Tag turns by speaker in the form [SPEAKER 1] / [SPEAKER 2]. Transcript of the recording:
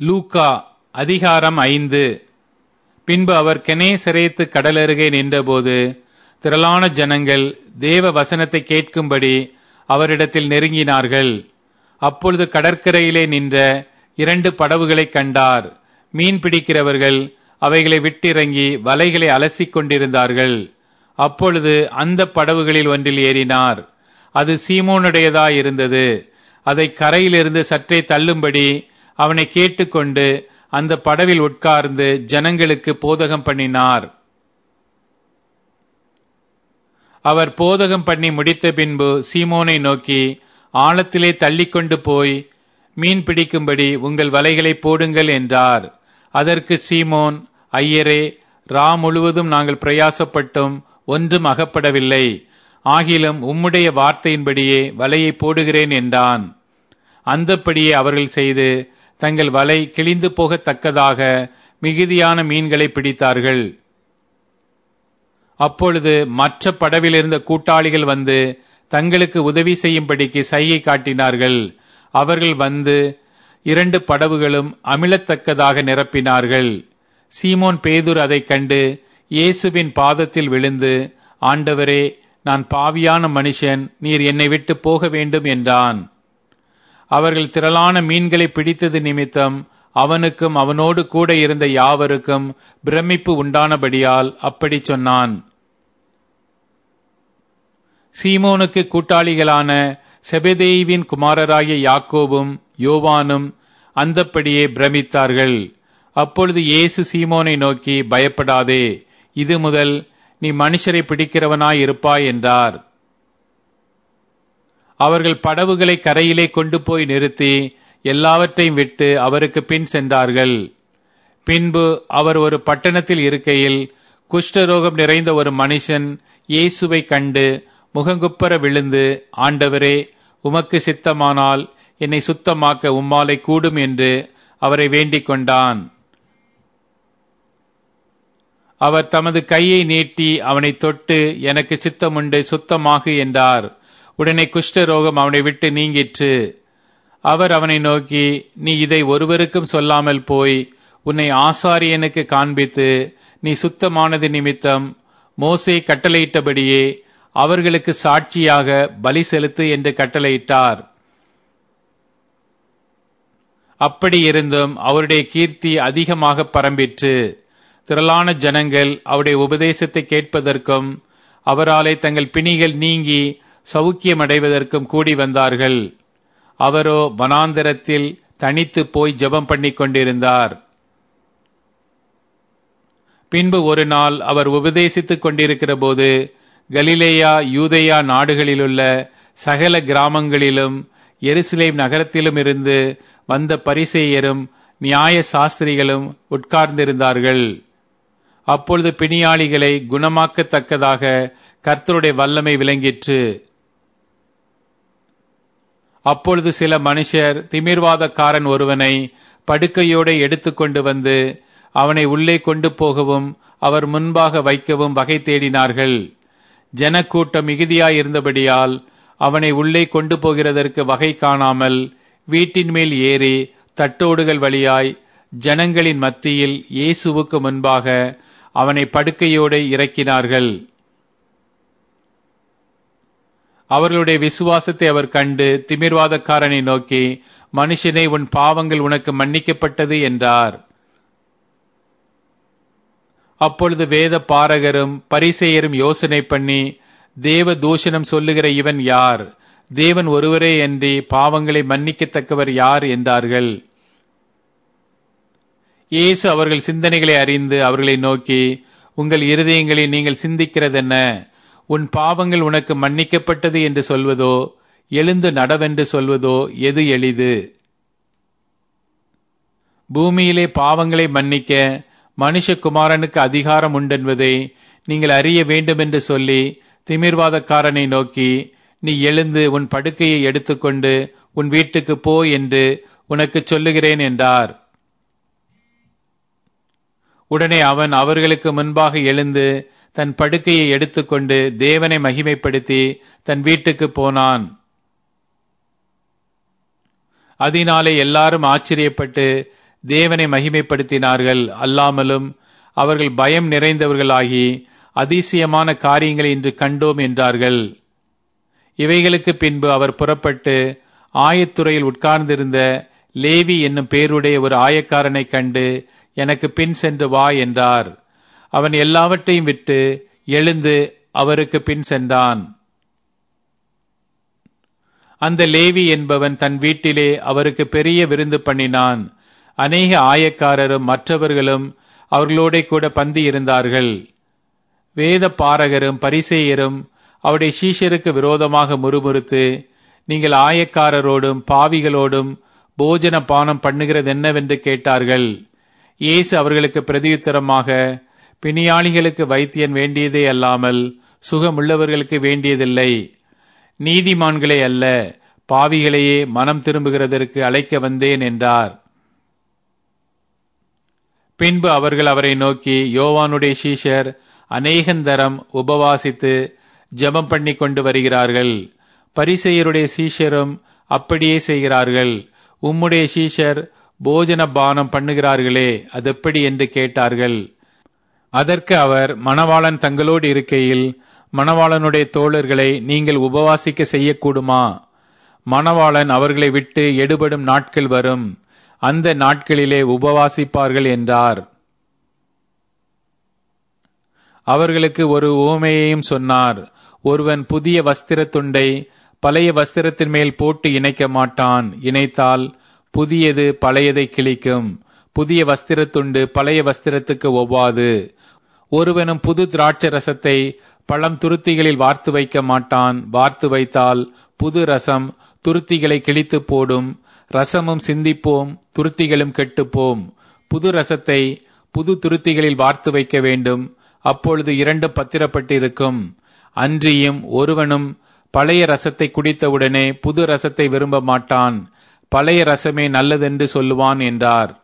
[SPEAKER 1] லூக்கா அதிகாரம் ஐந்து பின்பு அவர் கெனேசரேத்து கடலருகே நின்றபோது திரளான ஜனங்கள் தேவ வசனத்தை கேட்கும்படி அவரிடத்தில் நெருங்கினார்கள் அப்பொழுது கடற்கரையிலே நின்ற இரண்டு படவுகளைக் கண்டார் மீன் பிடிக்கிறவர்கள் அவைகளை விட்டிறங்கி வலைகளை அலசிக் கொண்டிருந்தார்கள் அப்பொழுது அந்த படவுகளில் ஒன்றில் ஏறினார் அது சீமோனுடையதாயிருந்தது அதை கரையிலிருந்து சற்றே தள்ளும்படி அவனை கேட்டுக்கொண்டு அந்த படவில் உட்கார்ந்து ஜனங்களுக்கு போதகம் பண்ணினார் அவர் போதகம் பண்ணி முடித்த பின்பு சீமோனை நோக்கி ஆழத்திலே தள்ளிக்கொண்டு போய் மீன் பிடிக்கும்படி உங்கள் வலைகளை போடுங்கள் என்றார் அதற்கு சீமோன் ஐயரே ரா முழுவதும் நாங்கள் பிரயாசப்பட்டும் ஒன்றும் அகப்படவில்லை ஆகிலும் உம்முடைய வார்த்தையின்படியே வலையை போடுகிறேன் என்றான் அந்தப்படியே அவர்கள் செய்து தங்கள் வலை கிழிந்து போகத்தக்கதாக மிகுதியான மீன்களை பிடித்தார்கள் அப்பொழுது மற்ற படவில் இருந்த கூட்டாளிகள் வந்து தங்களுக்கு உதவி செய்யும்படிக்கு சைகை காட்டினார்கள் அவர்கள் வந்து இரண்டு படவுகளும் அமிழத்தக்கதாக நிரப்பினார்கள் சீமோன் பேதுர் அதைக் கண்டு இயேசுவின் பாதத்தில் விழுந்து ஆண்டவரே நான் பாவியான மனுஷன் நீர் என்னை விட்டு போக வேண்டும் என்றான் அவர்கள் திரளான மீன்களை பிடித்தது நிமித்தம் அவனுக்கும் அவனோடு கூட இருந்த யாவருக்கும் பிரமிப்பு உண்டானபடியால் அப்படி சொன்னான் சீமோனுக்கு கூட்டாளிகளான செபதேவின் குமாரராகிய யாக்கோபும் யோவானும் அந்தப்படியே பிரமித்தார்கள் அப்பொழுது இயேசு சீமோனை நோக்கி பயப்படாதே இது முதல் நீ மனுஷரை பிடிக்கிறவனாய் இருப்பாய் என்றார் அவர்கள் படவுகளை கரையிலே கொண்டு போய் நிறுத்தி எல்லாவற்றையும் விட்டு அவருக்கு பின் சென்றார்கள் பின்பு அவர் ஒரு பட்டணத்தில் இருக்கையில் குஷ்டரோகம் நிறைந்த ஒரு மனுஷன் இயேசுவை கண்டு முகங்குப்பர விழுந்து ஆண்டவரே உமக்கு சித்தமானால் என்னை சுத்தமாக்க உம்மாலை கூடும் என்று அவரை வேண்டிக் கொண்டான் அவர் தமது கையை நீட்டி அவனை தொட்டு எனக்கு சித்தமுண்டு சுத்தமாகு என்றார் உடனே குஷ்டரோகம் அவனை விட்டு நீங்கிற்று அவர் அவனை நோக்கி நீ இதை ஒருவருக்கும் சொல்லாமல் போய் உன்னை ஆசாரியனுக்கு காண்பித்து நீ சுத்தமானது நிமித்தம் மோசே கட்டளையிட்டபடியே அவர்களுக்கு சாட்சியாக பலி செலுத்து என்று கட்டளையிட்டார் அப்படி இருந்தும் அவருடைய கீர்த்தி அதிகமாக பரம்பிற்று திரளான ஜனங்கள் அவருடைய உபதேசத்தை கேட்பதற்கும் அவராலே தங்கள் பிணிகள் நீங்கி சௌக்கியமடைவதற்கும் கூடி வந்தார்கள் அவரோ வனாந்தரத்தில் தனித்து போய் ஜெபம் பண்ணிக் கொண்டிருந்தார் பின்பு ஒரு நாள் அவர் உபதேசித்துக் கொண்டிருக்கிற போது கலிலேயா யூதேயா நாடுகளிலுள்ள சகல கிராமங்களிலும் எருசலேம் நகரத்திலும் இருந்து வந்த பரிசேயரும் நியாய சாஸ்திரிகளும் உட்கார்ந்திருந்தார்கள் அப்பொழுது பிணியாளிகளை குணமாக்கத்தக்கதாக கர்த்தருடைய வல்லமை விளங்கிற்று அப்பொழுது சில மனுஷர் திமிர்வாதக்காரன் ஒருவனை படுக்கையோடு எடுத்துக்கொண்டு வந்து அவனை உள்ளே கொண்டு போகவும் அவர் முன்பாக வைக்கவும் வகை தேடினார்கள் ஜனக்கூட்டம் மிகுதியாயிருந்தபடியால் அவனை உள்ளே கொண்டு போகிறதற்கு வகை காணாமல் வீட்டின் மேல் ஏறி தட்டோடுகள் வழியாய் ஜனங்களின் மத்தியில் இயேசுவுக்கு முன்பாக அவனை படுக்கையோடு இறக்கினார்கள் அவர்களுடைய விசுவாசத்தை அவர் கண்டு திமிர்வாதக்காரனை நோக்கி மனுஷனே உன் பாவங்கள் உனக்கு மன்னிக்கப்பட்டது என்றார் அப்பொழுது வேத பாரகரும் பரிசெயரும் யோசனை பண்ணி தேவ தூஷணம் சொல்லுகிற இவன் யார் தேவன் ஒருவரே அன்றி பாவங்களை மன்னிக்கத்தக்கவர் யார் என்றார்கள் இயேசு அவர்கள் சிந்தனைகளை அறிந்து அவர்களை நோக்கி உங்கள் இருதயங்களில் நீங்கள் சிந்திக்கிறதென்ன உன் பாவங்கள் உனக்கு மன்னிக்கப்பட்டது என்று சொல்வதோ எழுந்து நடவென்று சொல்வதோ எது எளிது பூமியிலே பாவங்களை மன்னிக்க மனுஷகுமாரனுக்கு அதிகாரம் உண்டென்பதை நீங்கள் அறிய வேண்டுமென்று சொல்லி திமிர்வாதக்காரனை நோக்கி நீ எழுந்து உன் படுக்கையை எடுத்துக்கொண்டு உன் வீட்டுக்கு போ என்று உனக்கு சொல்லுகிறேன் என்றார் உடனே அவன் அவர்களுக்கு முன்பாக எழுந்து தன் படுக்கையை எடுத்துக்கொண்டு தேவனை மகிமைப்படுத்தி தன் வீட்டுக்கு போனான் அதனாலே எல்லாரும் ஆச்சரியப்பட்டு தேவனை மகிமைப்படுத்தினார்கள் அல்லாமலும் அவர்கள் பயம் நிறைந்தவர்களாகி அதிசயமான காரியங்களை இன்று கண்டோம் என்றார்கள் இவைகளுக்கு பின்பு அவர் புறப்பட்டு ஆயத்துறையில் உட்கார்ந்திருந்த லேவி என்னும் பேருடைய ஒரு ஆயக்காரனை கண்டு எனக்கு பின் சென்று வா என்றார் அவன் எல்லாவற்றையும் விட்டு எழுந்து அவருக்கு பின் சென்றான் அந்த லேவி என்பவன் தன் வீட்டிலே அவருக்கு பெரிய விருந்து பண்ணினான் அநேக ஆயக்காரரும் மற்றவர்களும் அவர்களோட கூட பந்தி இருந்தார்கள் வேத பாரகரும் பரிசேயரும் அவருடைய சீஷருக்கு விரோதமாக முறுமுறுத்து நீங்கள் ஆயக்காரரோடும் பாவிகளோடும் போஜன பானம் பண்ணுகிறது என்னவென்று கேட்டார்கள் இயேசு அவர்களுக்கு பிரதியுத்தரமாக பிணியாளிகளுக்கு வைத்தியன் வேண்டியதே அல்லாமல் சுகமுள்ளவர்களுக்கு வேண்டியதில்லை நீதிமான்களே அல்ல பாவிகளையே மனம் திரும்புகிறதற்கு அழைக்க வந்தேன் என்றார் பின்பு அவர்கள் அவரை நோக்கி யோவானுடைய சீஷர் அநேகந்தரம் உபவாசித்து ஜெபம் பண்ணி கொண்டு வருகிறார்கள் பரிசெயருடைய சீஷரும் அப்படியே செய்கிறார்கள் உம்முடைய சீஷர் போஜன பானம் பண்ணுகிறார்களே அது எப்படி என்று கேட்டார்கள் அதற்கு அவர் மணவாளன் தங்களோடு இருக்கையில் மணவாளனுடைய தோழர்களை நீங்கள் உபவாசிக்க செய்யக்கூடுமா மணவாளன் அவர்களை விட்டு எடுபடும் நாட்கள் வரும் அந்த நாட்களிலே உபவாசிப்பார்கள் என்றார் அவர்களுக்கு ஒரு உவமையையும் சொன்னார் ஒருவன் புதிய வஸ்திரத் துண்டை பழைய வஸ்திரத்தின் மேல் போட்டு இணைக்க மாட்டான் இணைத்தால் புதியது பழையதை கிழிக்கும் புதிய வஸ்திரத்துண்டு பழைய வஸ்திரத்துக்கு ஒவ்வாது ஒருவனும் புது திராட்சை ரசத்தை பழம் துருத்திகளில் வார்த்து வைக்க மாட்டான் வார்த்து வைத்தால் புது ரசம் துருத்திகளை கிழித்து போடும் ரசமும் சிந்திப்போம் துருத்திகளும் கெட்டுப்போம் புது ரசத்தை புது துருத்திகளில் வார்த்து வைக்க வேண்டும் அப்பொழுது இரண்டு பத்திரப்பட்டிருக்கும் அன்றியும் ஒருவனும் பழைய ரசத்தை குடித்தவுடனே புது ரசத்தை விரும்ப மாட்டான் பழைய ரசமே நல்லதென்று சொல்லுவான் என்றார்